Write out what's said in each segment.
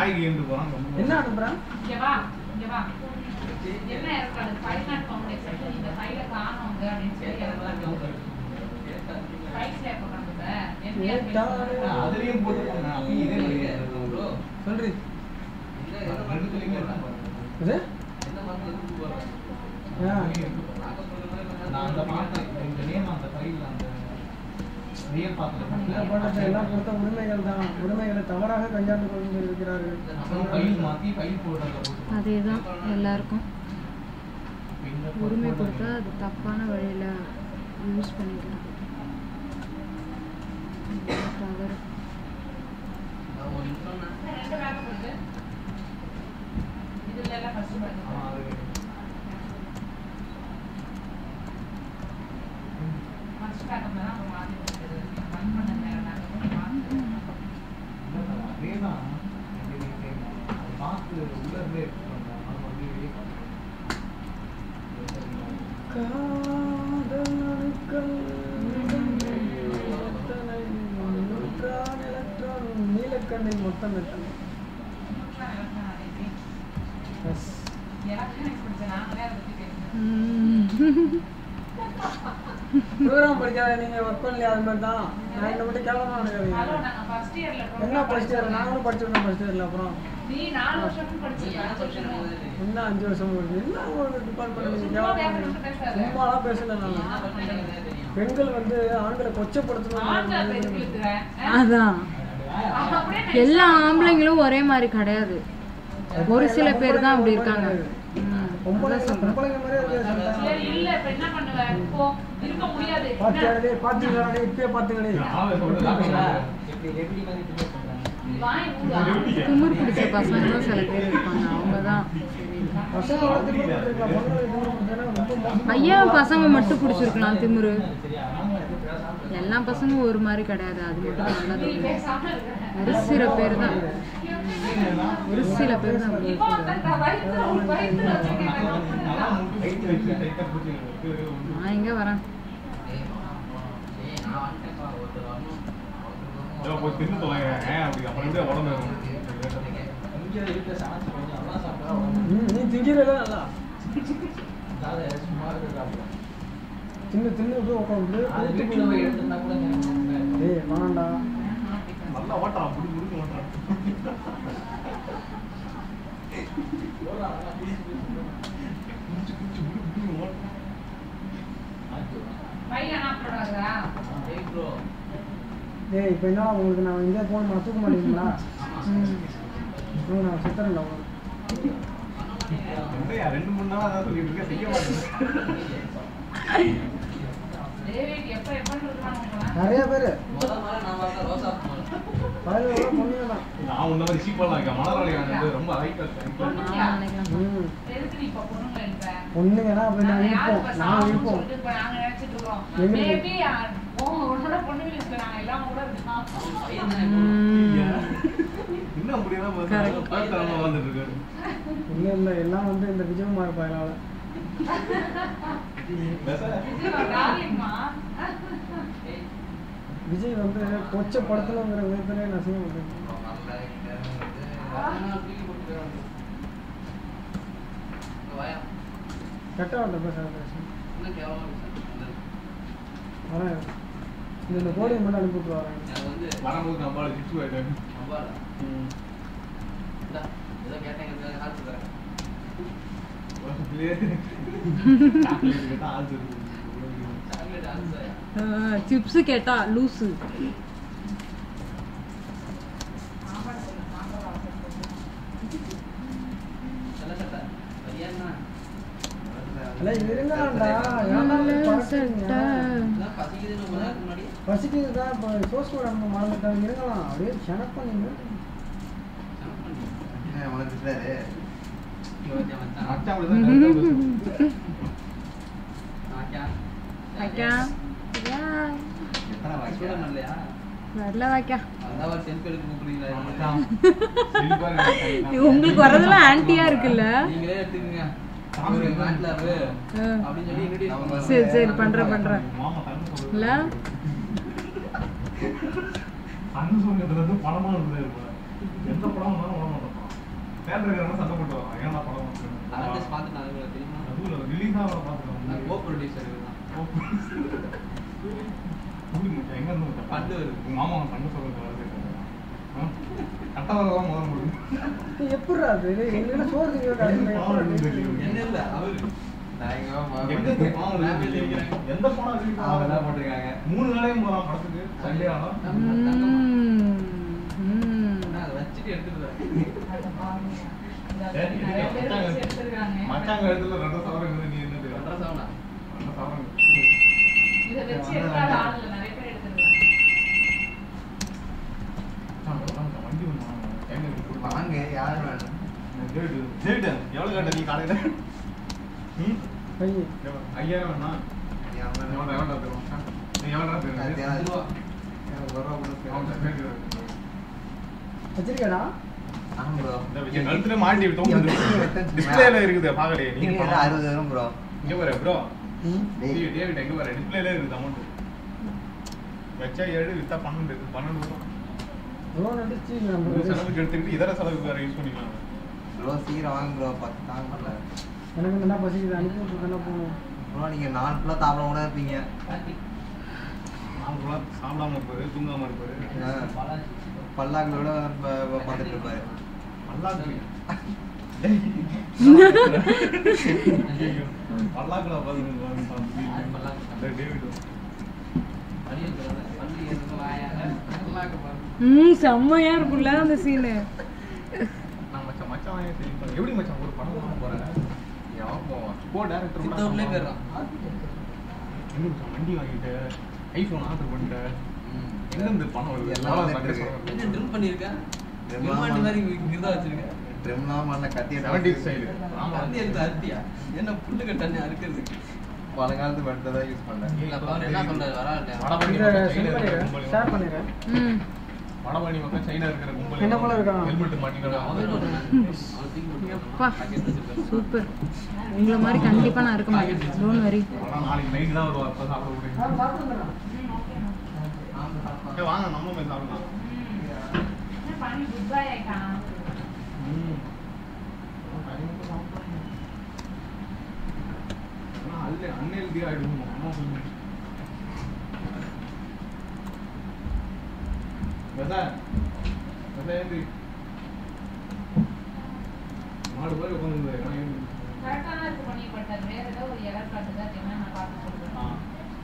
நாய்க்கு ஏந்து போறான் என்ன அனுப்புறான் இங்க வா இங்க வா என்ன இருக்காது ஃபைவ் நாட் ஃபவுண்டேஷன் இந்த ஃபைல காணோங்க அப்படின்னு சொல்லி இறக்குறாங்க ஃபைல்ஸ்ல எப்போ பண்ணுங்க கேட்டாரு. அதுலயும் போட்டுருப்பாங்க அப்பயும் இதே மாதிரி இருக்கு. சொல்றி ரெண்டுத்துலயுமே இருக்கும் பாருங்க. இது ஆ. நான் அந்த பார்த்தேன் இந்த நேம் அந்த ஃபைல்ல அந்த ரியல் என்ன பண்றது எல்லாம் கொடுத்த உரிமைகள் தான் உரிமைகளை தவறாக கையாண்டு கொண்டு இருக்கிறார்கள் அப்புறம் ஃபைல் மாத்தி ஃபைல் போடுறதுல போட்டு அதே தான் எல்லாருக்கும் இந்த உரிமை கொடுத்தா அது தப்பான வழியில் யூஸ் பண்ணிக்கலாம் தவறு ரெண்டு பேக் கொடுத்து இதுல எல்லாம் ஃபர்ஸ்ட் ஆ, பண்ணுங்க அது ஃபர்ஸ்ட் பேக் தான் அப்புறம் மாத்தி கொடுத்தது ரன் பண்ண நேரம் நாங்கள் மாற்றி இல்ல, அதேதான் ரெண்டுமே same தான். அது பார்த்து உள்ள இருந்தே எடுத்துட்டு வந்தேன். அதனால வந்து வெளியே பார்த்தேன். காதலனுக்கள் எத்தனை நியூட்ரான், எலக்ட்ரான், நீலக்கண்ணில் மொத்தம் எத்தனை எஸ் எலக்ட்ரானிக்ஸ் படிச்ச நாங்களே அதை பற்றி பேசுகிறோம் ம். ப்ரோக்ராம் படிக்காத நீங்க ஒர்க் பண்ணலையா அது மாதிரி தான் நான் இந்த மட்டும் கேவலமா ஹலோ நினைக்காதீங்க நாங்கள் ஃபர்ஸ்ட் இயர்ல என்ன ஃபர்ஸ்ட் இயர் நாங்களும் படிச்சிருந்தோம் ஃபர்ஸ்ட் இயர்ல அப்புறம் நீ நாலு வருஷமும் படிச்சிருக்க அஞ்சு வருஷமும் என்ன அஞ்சு வருஷம் முடிஞ்சு என்ன ஒரு டிபார்ட்மெண்ட் நீங்க சும்மா கேவலமா பேச பேசாத. சும்மாலாம் பேசல நான் பெண்கள் வந்து ஆண்களை கொச்சப்படுத்தணும் ஆண்களை பேசி இழுக்கிறேன். ஆ? அதான் அப்படியே nice எல்லா ஆ ஆம்பளைங்களும் ஒரே மாதிரி கிடையாது ஒரு சில பேர் தான் அப்படி இருக்காங்க ம். பொம்பளைங்க பொம்பளைங்க மாதிரியே இருக்காது சரி, இல்ல, இப்ப என்ன பண்ணுவ? போ, இருக்க முடியாது. என்ன? பாத்தியாடே பாத்தீங்களா இப்பயே பாத்துங்களே நான் சொல்றேன். நீ வாய் மூடு. திமிர் பிடிச்ச பசங்களும் சில பேர் இருப்பாங்க அவங்க தான் பசங்க வளர்த்து கொடுத்துருக்கலாம் பொண்ணுங்களை திமிரு பிடிச்சா ரொம்ப மோசம் ஐயா பசங்க மட்டும் பிடிச்சிருக்கலாம் திமிரு எல்லா பசங்களும் ஒரு மாதிரி கிடையாது அது மட்டும் நல்லா நீ தெரியும் பேசாம இருக்க. ஒரு சில பேர் தான் ஒரு சில பேர் தான் அப்படி இப்போ இருக்காங்க. ஒருத்தன் தான் வயித்துல ஒரு வயித்துல வச்சிருக்கேன். நல்லா முட்டு கைட்டு வச்சு டைட்டா பிடிச்சி நான் எங்க வரேன் ஏதோ போய் தின்னு தொலைங்க அப்படி அப்புறம் எப்படி உடம்பு இருக்கும் ம், நீ திங்கிறல நல்லா தின்னு தின்னு போய் உட்காந்து ஏய் வேணாண்டா நல்லா ஓட்டுறான் புடி புடிக்க மாட்டான் புடிச்சு புடிச்சு புடி புடி ஓட்டுறான் பையன் என்ன பண்ணுவாரா? ஏய் இப்போ என்ன உங்களுக்கு நான் இங்கே போன் பண்ண தூக்க மாட்டீங்களா ம். ம், நான் சுத்தரேன்டா என்னய்யா, ரெண்டு மூணு நாளா அதான் சொல்லிட்டு இருக்கேன் செய்ய மாட்டேன் டேவிட் எப்ப எப்பன்னு இருக்காங்க உங்களை? நிறைய பேர் பதினோரு பொண்ணுங்க தான் நான் உன்ன மாதிரி சீப்பாலாம் இருக்கேன் மலராளி வந்து ரொம்ப ஹைட்டா இருக்கேன் பொண்ணுங்களா? நான் நினைக்கலாம் ம் எதுக்கு நீ இப்ப பொண்ணுங்க எழுப்ப? பொண்ணுங்கன்னா அப்போ நான் நாங்க யாரு இருப்போம் இப்ப நான் சாவுன்னு இருப்போம் சொல்லிட்டு இப்ப நாங்க நினைச்சிட்டு இருக்கோம். எங்களுக்கு- Maybe, ஆ, உன் உன்னோட பொண்ணுங்க list ல நாங்க எல்லாம் கூட இருக்கலாம். ம். இன்னும் அப்படியெல்லாம் Correct. பார்த்து வந்துட்டு இருக்காரு இல்லை இல்லை எல்லாம் வந்து இந்த விஜயகுமார் பயலால பேச இது ஒரு darling மா. விஜய் வந்து கொச்சப்படுத்தணுங்கிற விதத்திலே நசிங்க வந்து கட்டாவட்ட பேசுகிறேன் வரேன் இந்த இந்த கோடியை மட்டும் அனுப்பிவிட்டு வரேன் வரும்போது நம்ம சிப்ஸ் ஆயிட்டாங்க சாக்லேட் கேட்டா ஆசை இருக்கு சிப்ஸ் கேட்டா லூசு சாப்பாடு சொல்லு, சாப்பாடு அவசரம். இல்லை இருங்கடா ஏன்டா இப்படி பறக்குறீங்க? பசிக்குது தான் இப்போ சோஸ் கூட நம்ம மறந்துட்டோம் இருங்கலாம் அப்படியே ஷனப் பண்ணீங்க மச்சான் அப்படிதான் correct ஆ பேசுவான். வைக்கா யா. எத்தனை வாக்கியா? வரல வைக்கா மச்சான், சிரிப்பா இருக்கு. உங்களுக்கு வரதெல்லாம் ஆன்ட்டியா இருக்குல்ல நீங்களே எடுத்துக்கங்க சாமி ஒரு மேட்ல ஆ. அப்படின்னு சொல்லி introduce சரி சரி பண்றேன் பண்றேன் மாமா கண்ணு சொல்றது. இல்ல கண்ணு சொல்றது வந்து படமா இருந்தது போல. எந்த படம் வந்தாலும் விட மாட்டோம் தேட்டர் இருக்கிறவங்க சண்டை போட்டு வரோம் ஏன்னா படம் ஆர்டிஸ்ட் பார்த்துட்டு அதுல தெரியுமா அதுவும் ரிலீஸ் ஆகிற நான் பார்த்துக்கலாம் கோ ப்ரொடியூசர் தான் எங்க இருந்து மச்சான்? பண்டு வருது. உங்க மாமா அவன் தங்க சொல்லுங்க கட்டவரெல்லாம் முதல்ல முடியும் நீ எப்படிடா அது எங்க சோறு திங்க கடைசியில் எப்படி என்ன இல்ல அவரு நான் எங்க எங்க இருந்து பாவம் இருக்கு? எந்த படம் release அவங்க என்ன ஆகுது? போட்டிருக்காங்க மூணு வேலையும் போகலாம் படத்துக்கு சண்டே ஆனா ம், ம். நான் அதை வச்சுட்டு எடுத்துட்டு அந்த பாருங்க. இந்த சரி, மாதிரி நிறைய பேர் மச்சாங்க. வச்சு எடுத்திருக்காங்க. மச்சாங்க இடத்துல ரெண்டு சவரம் இருக்குது, நீ என்னது ரெண்டரை சவனா ரெண்டு சவரம் இதை வச்சு எடுக்காத ஆள் இல்ல, நிறைய பேர் எடுத்திருக்காங்க. மச்சான், மச்சான், வண்டி ஒண்ணு வாங்கணும். எங்க இருக்கு? கொடுப்பா. வாங்க யார் வேணும் ஜெயிடு. ஜெயிடு, எவ்வளவு கேட்ட நீ காலையில ம்? பையன் எவ்வளவு? ஐயாயிரம் வேணா எவ்வளவு எவ்வளோ தருவோம் நீ எவ்வளோ தருவீங்க அது ரூபா அவன் கேட்டு வச்சிருக்கேடா ஆமா ப்ரோ இந்த கழுத்துல மாட்டி விட்டோம் டிஸ்பிளேல இருக்குது பாக்கலையே நீங்க நீங்க பணம். அறுபது வரும் ப்ரோ இங்க பாரு ப்ரோ ம் டேவிட் டேவிட் எங்க பாரு டிஸ்பிளேல இருக்குது அமௌண்ட் வச்சா ஏழு வித்தா பன்னெண்டு பன்னெண்டு வரும் எவ்வளோ நடிச்சு உங்க நம்ம செலவுக்கு எடுத்துக்கிட்டு இதர செலவுக்கு வேற யூஸ் பண்ணிக்கலாம் ப்ரோ சீக்கிரம் வாங்க ப்ரோ பத்து தாங்க முடியல எனக்கு நல்லா பசிக்குது அனுப்பி விட்டு தானே போகணும் ப்ரோ நீங்க நாலு ஃபுல்லாக சாப்பிட கூட இருப்பீங்க நாலு ரூபா சாப்பிடாம இருப்பாரு தூங்காம இருப்பாரு பல்லாக்களோட பார்த்துட்டு இருப்பாரு பல்லாக்கு பல்லாக்குல டேவிட் ம் செம்மையா இருக்கும்ல அந்த சீனு நான் மச்சான் மச்சான் வாங்கி சரி பண்ணு. எப்படி மச்சான் ஒரு படம் வாங்க போறேன் எவன் போவான் கோ டேரக்டர் சித்தூர்லயே போயிடுறான் என்ன மச்சான் வண்டி வாங்கிட்டு ஐபோன் ஆர்டர் பண்ணிட்டு எங்க இருந்து பணம் வருது எல்லாம் எல்லாம் வந்துட்டு சண்டை இருக்கு. சொல்றேன். என்ன ட்ரிம் பண்ணிருக்கேன் விமாண்டி மாதிரி இங்கதான் வச்சிருக்கேன் ட்ரிம்லாம் பண்ண கத்திய 70s style. ஆமா வந்து எடுத்து அறுத்தியா என்ன புல்லு கட்டணி அறுக்கிறதுக்கு பல காலத்து பட்டு தான் யூஸ் பண்ணேன் இல்ல, அவர் என்ன பண்றாரு வராட்டேன் வடபழனி இதை பக்கம் சென்ட் சைனா இருக்கிற பண்ணிடுறேன் கும்பல் ஷேர் பண்ணிடுறேன் ம் வடபழனி பக்கம் சைனா இருக்கிற கும்பல் என்ன போல இருக்கான்? ஹெல்மெட் மாட்டிக்கிறான் எப்பா சூப்பர் உங்களை மாதிரி கண்டிப்பா நான் இருக்க மாட்டேன் டோன்ட் வரி அதான் நாளைக்கு நைட் தான் வருவா அப்ப சாப்பிட முடியும் சார் சாப்பிட்டுக்கிறேன் ம், ஓகேண்ணா. ஏய், வாங்க நம்ம போய் சாப்பிடலாம் ம். என்ன பண்ணி goodbye ஆயிட்டான்? ம். ஆனா, அல்ல unhealthy ஆயிடுவோம். அம்மா சொல்லுங்க. வெதை. வெதை ஏந்தி. நாலு பேர் உட்காந்துருந்தாரு. நான் ஏந்தி. correct ஆ தான் இருக்கு பண்ணிப்பட்டது. வேற ஏதோ ஒரு error காட்டுது. அது என்னன்னு நான் பார்த்து சொல்றேன். ஆ.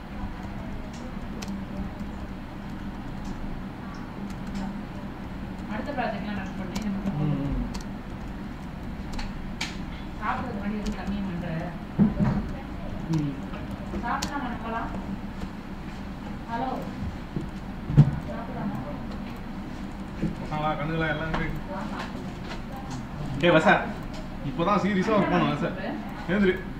அடுத்த ப்ராஜெக்ட்லாம் ரன் பண்ணி நமக்கு ம், ம். சாப்பிட்றதுக்கு முன்னாடி எதுவும் கம்மி பண்ற ம். சாப்பிடலாமா நம்மலாம் ஹலோ சாப்பிடலாமா பசங்களா, கண்ணுங்களா எல்லாம் இருக்கு. டேய் வசா இப்போதான் சீரியஸா ஒர்க் பண்ணுவோம் சார் எழுந்துரு